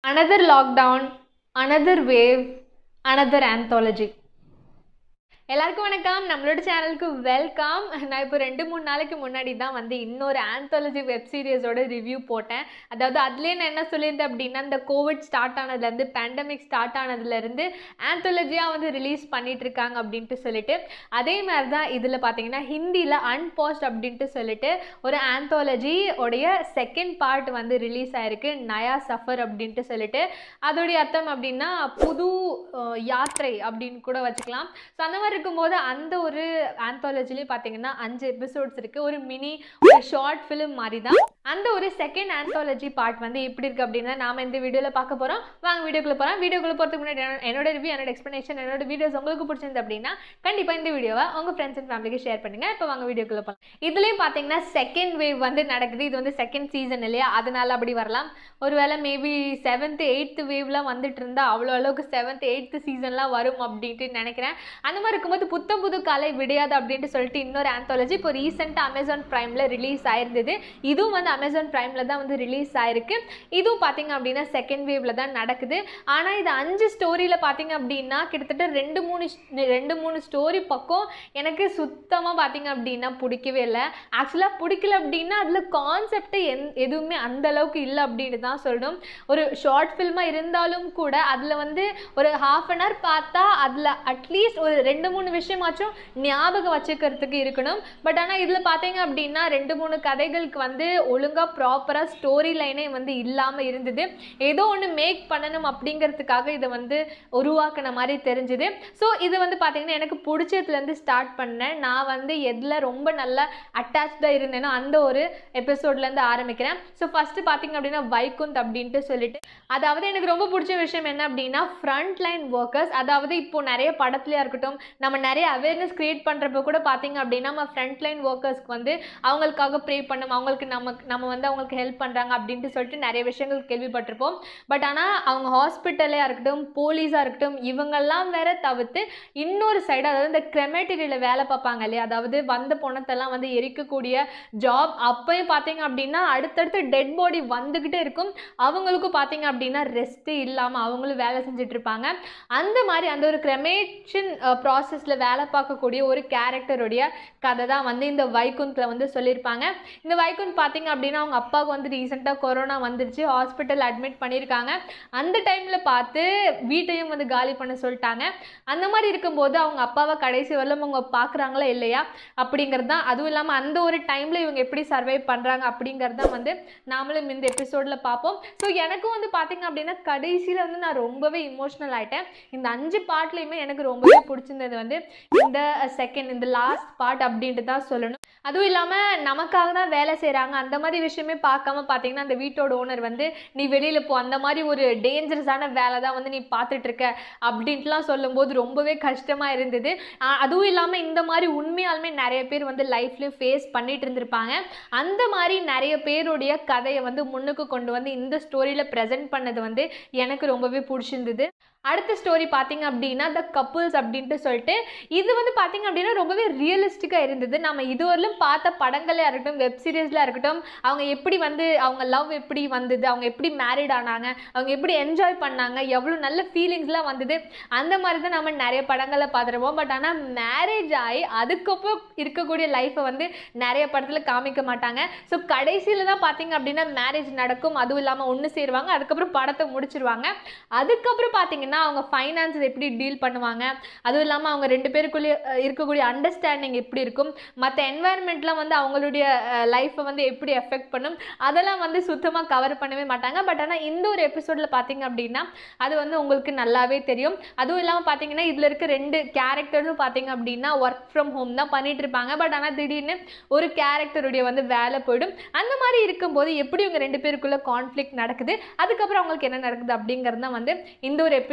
another lockdown, another wave, another anthology. எல்லாருக்கும் வணக்கம் நம்மளோட சேனலுக்கு வெல்கம் நான் இப்போ ரெண்டு மூணு நாளைக்கு முன்னாடி தான் வந்து இன்னொரு ஆந்தாலஜி வெப் சீரிஸோட ரிவ்யூ போட்டேன் அதாவது அதுலேயே நான் என்ன சொல்லியிருந்தேன் அப்படின்னா இந்த கோவிட் ஸ்டார்ட் ஆனதுலேருந்து பேண்டமிக் ஸ்டார்ட் ஆனதுலேருந்து ஆந்தாலஜியாக வந்து ரிலீஸ் பண்ணிட்டு இருக்காங்க அப்படின்ட்டு சொல்லிட்டு அதே மாதிரி தான் இதில் பார்த்தீங்கன்னா ஹிந்தியில் அன்பாஸ்ட் அப்படின்ட்டு சொல்லிட்டு ஒரு ஆந்தாலஜி உடைய செகண்ட் பார்ட் வந்து ரிலீஸ் ஆயிருக்கு நயா சஃபர் அப்படின்ட்டு சொல்லிட்டு அதோடைய அர்த்தம் அப்படின்னா புது அஹ், யாத்திரை அப்படின்னு கூட வச்சுக்கலாம் ஸோ அந்த மாதிரி இருக்கும்போது அந்த ஒரு ஆந்தாலஜிலையும் பார்த்தீங்கன்னா அஞ்சு எபிசோட்ஸ் இருக்குது ஒரு மினி ஒரு ஷார்ட் ஃபிலிம் மாதிரி தான் அந்த ஒரு செகண்ட் ஆந்தாலஜி பார்ட் வந்து எப்படி இருக்குது அப்படின்னா நாம இந்த வீடியோவில் பார்க்க போகிறோம் வாங்க வீடியோக்குள்ளே போகிறோம் வீடியோக்குள்ளே போகிறதுக்கு முன்னாடி என்னோட- என்னோட ரிவ்யூ என்னோட எக்ஸ்ப்ளனேஷன் என்னோட வீடியோஸ் உங்களுக்கு பிடிச்சிருந்து அப்படின்னா கண்டிப்பாக இந்த வீடியோவை உங்கள் ஃப்ரெண்ட்ஸ் அண்ட் ஃபேமிலிக்கு ஷேர் பண்ணுங்கள் இப்போ வாங்க வீடியோக்குள்ளே போகலாம் இதுலேயும் பார்த்தீங்கன்னா செகண்ட் வேவ் வந்து நடக்குது இது வந்து செகண்ட் சீசன் இல்லையா அதனால அப்படி வரலாம் ஒருவேளை மேபி செவன்த்து எயித்து வேவ்லாம் வந்துட்டு இருந்தால் அவ்வளோ அளவுக்கு செவன்த் எயித்து சீசன்லாம் வரும் அப்படின்ட்டு நினைக்கிறேன் அந்த மாதிரி இருக்கும்போது புத்தம் புது காலை விடையாது அப்படின்ட்டு சொல்லிட்டு இன்னொரு ஆந்தாலஜி இப்போ ரீசெண்டாக அமேசான் ப்ரைமில் ரிலீஸ் ஆயிருந்தது இதுவும் வந்து அமேசான் ப்ரைமில் தான் வந்து ரிலீஸ் ஆயிருக்கு இதுவும் பார்த்தீங்க அப்படின்னா செகண்ட் வேவ்ல தான் நடக்குது ஆனால் இது அஞ்சு ஸ்டோரியில் பார்த்தீங்க அப்படின்னா கிட்டத்தட்ட ரெண்டு மூணு ஸ்- ரெண்டு மூணு ஸ்டோரி பக்கம் எனக்கு சுத்தமாக பார்த்தீங்க அப்படின்னா பிடிக்கவே இல்லை ஆக்சுவலாக பிடிக்கல அப்படின்னா அதில் கான்செப்ட் எந் எதுவுமே அந்த அளவுக்கு இல்லை அப்படின்னு தான் சொல்லணும் ஒரு ஷார்ட் ஃபில்மாக இருந்தாலும் கூட அதில் வந்து ஒரு ஹாஃப் அன் ஹவர் பார்த்தா அதில் அட்லீஸ்ட் ஒரு ரெண்டு மூணு விஷயமாச்சும் ஞாபகம் வச்சுக்கிறதுக்கு இருக்கணும் பட் ஆனால் இதில் பார்த்தீங்க அப்படின்னா ரெண்டு மூணு கதைகளுக்கு வந்து ஒழுங்காக ப்ராப்பராக ஸ்டோரி லைனே வந்து இல்லாமல் இருந்தது ஏதோ ஒன்று மேக் பண்ணணும் அப்படிங்கிறதுக்காக இதை வந்து உருவாக்கின மாதிரி தெரிஞ்சுது ஸோ இது வந்து பார்த்தீங்கன்னா எனக்கு பிடிச்சதுலேருந்து ஸ்டார்ட் பண்ணேன் நான் வந்து எதில் ரொம்ப நல்லா அட்டாச்சாக இருந்தேனோ அந்த ஒரு எபிசோட்லேருந்து ஆரம்பிக்கிறேன் ஸோ ஃபஸ்ட்டு பார்த்தீங்க அப்படின்னா வைகுந்த் அப்படின்ட்டு சொல்லிட்டு அதாவது எனக்கு ரொம்ப பிடிச்ச விஷயம் என்ன அப்படின்னா ஃப்ரண்ட் லைன் ஒர்க்கர்ஸ் அதாவது இப்போ நிறைய படத்துலையா இருக்கட்டும் நம்ம நிறைய அவேர்னஸ் கிரியேட் பண்ணுறப்ப கூட பார்த்தீங்க அப்படின்னா நம்ம ஃப்ரண்ட் லைன் ஒர்க்கர்ஸ்க்கு வந்து அவங்களுக்காக ப்ரே பண்ணணும் அவங்களுக்கு நம்ம நம்ம வந்து அவங்களுக்கு ஹெல்ப் பண்ணுறாங்க அப்படின்ட்டு சொல்லிட்டு நிறைய விஷயங்கள் கேள்விப்பட்டிருப்போம் பட் ஆனால் அவங்க ஹாஸ்பிட்டலையாக இருக்கட்டும் போலீஸாக இருக்கட்டும் இவங்கெல்லாம் வேற தவிர்த்து இன்னொரு சைடு அதாவது இந்த கிரெமேட்டரியில் வேலை பார்ப்பாங்க இல்லையா அதாவது வந்த பணத்தெல்லாம் வந்து எரிக்கக்கூடிய ஜாப் அப்பயும் பார்த்தீங்க அப்படின்னா அடுத்தடுத்து டெட் பாடி வந்துக்கிட்டே இருக்கும் அவங்களுக்கும் பார்த்தீங்க அப்படின்னா ரெஸ்ட்டே இல்லாமல் அவங்களும் வேலை செஞ்சுட்டு இருப்பாங்க அந்த மாதிரி அந்த ஒரு கிரெமேஷன் ப்ராசஸில் வேலை பார்க்கக்கூடிய ஒரு கேரக்டருடைய கதை தான் வந்து இந்த வைகுந்தில் வந்து சொல்லியிருப்பாங்க இந்த வைகுந்த் பார்த்தீங்க அப்படின்னா அவங்க அப்பாவுக்கு வந்து ரீசெண்டாக கொரோனா வந்துருச்சு ஹாஸ்பிட்டல் அட்மிட் பண்ணியிருக்காங்க அந்த டைமில் பார்த்து வீட்டையும் வந்து காலி பண்ண சொல்லிட்டாங்க அந்த மாதிரி இருக்கும்போது அவங்க அப்பாவை கடைசி வரலும் அவங்க பார்க்குறாங்களா இல்லையா அப்படிங்கிறது தான் அதுவும் இல்லாமல் அந்த ஒரு டைமில் இவங்க எப்படி சர்வை பண்ணுறாங்க அப்படிங்கிறது தான் வந்து நாமளும் இந்த எபிசோடில் பார்ப்போம் ஸோ எனக்கும் வந்து பார்த்தீங்க அப்படின்னா கடைசியில் வந்து நான் ரொம்பவே இமோஷ்னல் ஆயிட்டேன் இந்த அஞ்சு பார்ட்லேயுமே எனக்கு ரொம்பவே பிடிச்சிருந்தது வந்து இந்த செகண்ட் இந்த லாஸ்ட் பார்ட் அப்படின்ட்டு தான் சொல்லணும் அதுவும் இல்லாமல் நமக்காக தான் வேலை செய்கிறாங்க அந்த மாதிரி விஷயமே பார்க்காம பார்த்தீங்கன்னா அந்த வீட்டோட ஓனர் வந்து நீ வெளியில் போ அந்த மாதிரி ஒரு டேஞ்சரஸான வேலை தான் வந்து நீ பார்த்துட்டு இருக்க அப்படின்ட்டுலாம் சொல்லும்போது ரொம்பவே கஷ்டமாக இருந்தது ஆஹ் அதுவும் இல்லாமல் இந்த மாதிரி உண்மையாலுமே நிறைய பேர் வந்து லைஃப்லேயும் ஃபேஸ் பண்ணிட்டு இருந்திருப்பாங்க அந்த மாதிரி நிறைய பேருடைய கதையை வந்து முன்னுக்கு கொண்டு வந்து இந்த ஸ்டோரியில் ப்ரெசென்ட் பண்ணது வந்து எனக்கு ரொம்பவே பிடிச்சிருந்தது அடுத்த ஸ்டோரி பார்த்தீங்க அப்படின்னா த கப்புள்ஸ் அப்படின்ட்டு சொல்லிட்டு இது வந்து பார்த்தீங்க அப்படின்னா ரொம்பவே ரியலிஸ்டிக்காக இருந்தது நம்ம இதுவரையிலும் பார்த்த படங்களே இருக்கட்டும் வெப் சீரிஸில் இருக்கட்டும் அவங்க எப்படி வந்து அவங்க லவ் எப்படி வந்தது அவங்க எப்படி மேரிட் ஆனாங்க அவங்க எப்படி என்ஜாய் பண்ணாங்க எவ்வளோ நல்ல ஃபீலிங்ஸ்லாம் வந்தது அந்த மாதிரி தான் நம்ம நிறைய படங்களை பார்த்துருப்போம் பட் ஆனால் மேரேஜ் ஆகி அதுக்கப்புறம் இருக்கக்கூடிய லைஃப்பை வந்து நிறைய படத்தில் காமிக்க மாட்டாங்க ஸோ கடைசியில் தான் பார்த்தீங்க அப்படின்னா மேரேஜ் நடக்கும் அதுவும் இல்லாமல் ஒன்று சேருவாங்க அதுக்கப்புறம் படத்தை முடிச்சிருவாங்க அதுக்கப்புறம் பார்த்தீங்கன்னா அவங்க ஃபைனான்ஸ் எப்படி டீல் பண்ணுவாங்க அதுவும் இல்லாமல் அவங்க ரெண்டு பேருக்குள்ளே அஹ், இருக்கக்கூடிய அண்டர்ஸ்டாண்டிங் எப்படி இருக்கும் மற்ற என்வாயர்மெண்ட்லாம் வந்து அவங்களுடைய லைஃப்பை வந்து எப்படி எஃபெக்ட் பண்ணும் அதெல்லாம் வந்து சுத்தமாக கவர் பண்ணவே மாட்டாங்க பட் ஆனால் இந்த ஒரு எபிசோடில் பார்த்தீங்க அப்படின்னா அது வந்து உங்களுக்கு நல்லாவே தெரியும் அதுவும் இல்லாமல் பார்த்தீங்கன்னா இதில் இருக்க ரெண்டு கேரக்டர்ஸும் பார்த்தீங்க அப்படின்னா ஒர்க் ஃப்ரம் ஹோம் தான் பண்ணிட்டு இருப்பாங்க பட் ஆனால் திடீர்னு ஒரு கேரக்டருடைய வந்து வேலை போயிடும் அந்த மாதிரி இருக்கும்போது எப்படி இவங்க ரெண்டு பேருக்குள்ள கான்ஃப்ளிக் நடக்குது அதுக்கப்புறம் அவங்களுக்கு என்ன நடக்குது அப்படிங்கிறது தான் வந்து இந்த ஒரு எபிசோட்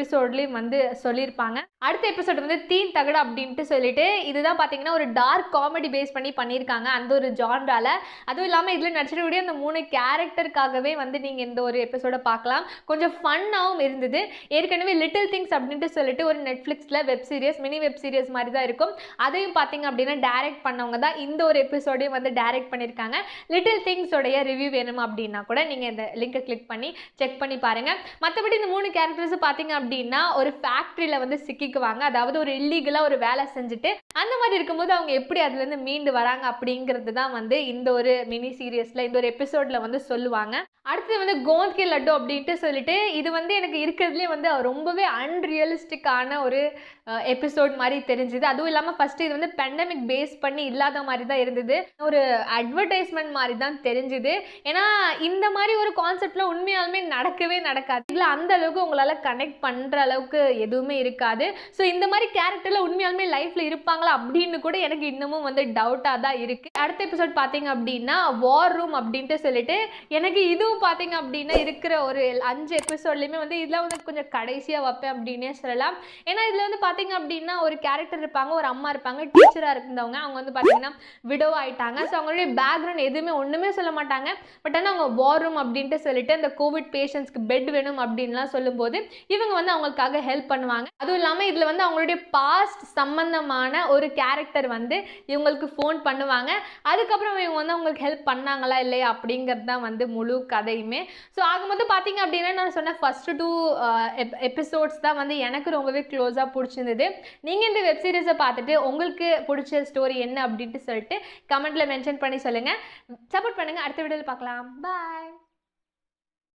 எபிசோட்லேயும் வந்து சொல்லியிருப்பாங்க அடுத்த எபிசோட் வந்து தீன் தகடு அப்படின்ட்டு சொல்லிட்டு இதுதான் பார்த்தீங்கன்னா ஒரு டார்க் காமெடி பேஸ் பண்ணி பண்ணியிருக்காங்க அந்த ஒரு ஜான்ரால அதுவும் இல்லாமல் இதில் நடிச்சிருக்கக்கூடிய அந்த மூணு கேரக்டருக்காகவே வந்து நீங்கள் இந்த ஒரு எபிசோடை பார்க்கலாம் கொஞ்சம் ஃபன்னாகவும் இருந்தது ஏற்கனவே லிட்டில் திங்ஸ் அப்படின்ட்டு சொல்லிட்டு ஒரு நெட்ஃப்ளிக்ஸில் web series mini web series மாதிரி தான் இருக்கும் அதையும் பார்த்தீங்க அப்படின்னா டைரக்ட் பண்ணவங்க தான் இந்த ஒரு எபிசோடையும் வந்து டைரக்ட் பண்ணியிருக்காங்க லிட்டில் திங்ஸோடைய ரிவ்யூ வேணும் அப்படின்னா கூட நீங்கள் இந்த லிங்கை கிளிக் பண்ணி செக் பண்ணி பாருங்கள் மற்றபடி இந்த மூணு கேரக்டர்ஸ் பார்த்தீங்க அப்படின்னா ஒரு ஃபேக்ட்ரியில் வந்து சிக்கிக்குவாங்க அதாவது ஒரு இல்லீகலாக ஒரு வேலை செஞ்சுட்டு அந்த மாதிரி இருக்கும்போது அவங்க எப்படி அதுலேருந்து மீண்டு வராங்க அப்படிங்கிறது தான் வந்து இந்த ஒரு மினி சீரியஸில் இந்த ஒரு எபிசோடில் வந்து சொல்லுவாங்க அடுத்தது வந்து கோந்த் கே லட்டு அப்படின்ட்டு சொல்லிட்டு இது வந்து எனக்கு இருக்கிறதுலே வந்து ரொம்பவே அன்ரியலிஸ்டிக்கான ஒரு எபிசோட் மாதிரி தெரிஞ்சுது அதுவும் இல்லாமல் ஃபஸ்ட்டு இது வந்து பெண்டமிக் பேஸ் பண்ணி இல்லாத மாதிரி தான் இருந்தது ஒரு அட்வர்டைஸ்மெண்ட் மாதிரி தான் தெரிஞ்சுது ஏன்னா இந்த மாதிரி ஒரு கான்செப்டில் உண்மையாலுமே நடக்கவே நடக்காது இல்லை அந்த அளவுக்கு உங்களால் கனெக்ட் பண்ணுற அளவுக்கு எதுவுமே இருக்காது ஸோ இந்த மாதிரி கேரக்டரில் உண்மையாலுமே லைஃப்பில் இருப்பாங்களா அப்படின்னு கூட எனக்கு இன்னமும் வந்து டவுட்டாக தான் இருக்குது அடுத்த எபிசோட் பார்த்தீங்க அப்படின்னா வார் ரூம் அப்படின்ட்டு சொல்லிட்டு எனக்கு இதுவும் பார்த்தீங்க அப்படின்னா இருக்கிற ஒரு அஞ்சு எபிசோட்லேயுமே வந்து இதெல்லாம் வந்து கொஞ்சம் கடைசியாக வைப்பேன் அப்படின்னே சொல்லலாம் ஏன்னா இதில் வந்து பார்த்தீங்க அப்படின்னா ஒரு கேரக்டர் இருப்பாங்க ஒரு அம்மா இருப்பாங்க டீச்சராக இருந்தவங்க அவங்க வந்து பார்த்தீங்கன்னா விடோ ஆயிட்டாங்க ஸோ அவங்களுடைய பேக்ரவுண்ட் எதுவுமே ஒன்றுமே சொல்ல மாட்டாங்க பட் ஆனால் அவங்க வார் ரூம் அப்படின்ட்டு சொல்லிட்டு இந்த கோவிட் பேஷண்ட்ஸ்க்கு பெட் வேணும் அப்படின்லாம் சொல்லும்போது இவங்க வந்து அவங்களுக்காக ஹெல்ப் பண்ணுவாங்க அதுவும் இல்லாமல் இதில் வந்து அவங்களுடைய பாஸ்ட் சம்பந்தமான ஒரு கேரக்டர் வந்து இவங்களுக்கு ஃபோன் பண்ணுவாங்க அதுக்கப்புறம் இவங்க வந்து அவங்களுக்கு ஹெல்ப் பண்ணாங்களா இல்லையா அப்படிங்கிறது தான் வந்து முழு கதையுமே ஸோ ஆகும்போது பார்த்தீங்க அப்படின்னா நான் சொன்ன ஃபஸ்ட்டு டூ எபிசோட்ஸ் தான் வந்து எனக்கு ரொம்பவே க்ளோஸாக பிடிச்சிருந்தது நீங்கள் இந்த வெப் சீரிஸை பார்த்துட்டு உங்களுக்கு பிடிச்ச ஸ்டோரி என்ன அப்படின்ட்டு சொல்லிட்டு கமெண்ட்டில் மென்ஷன் பண்ணி சொல்லுங்கள் சப்போர்ட் பண்ணுங்கள் அடுத்த வீடியோவில் பார்க்கலாம் பாய்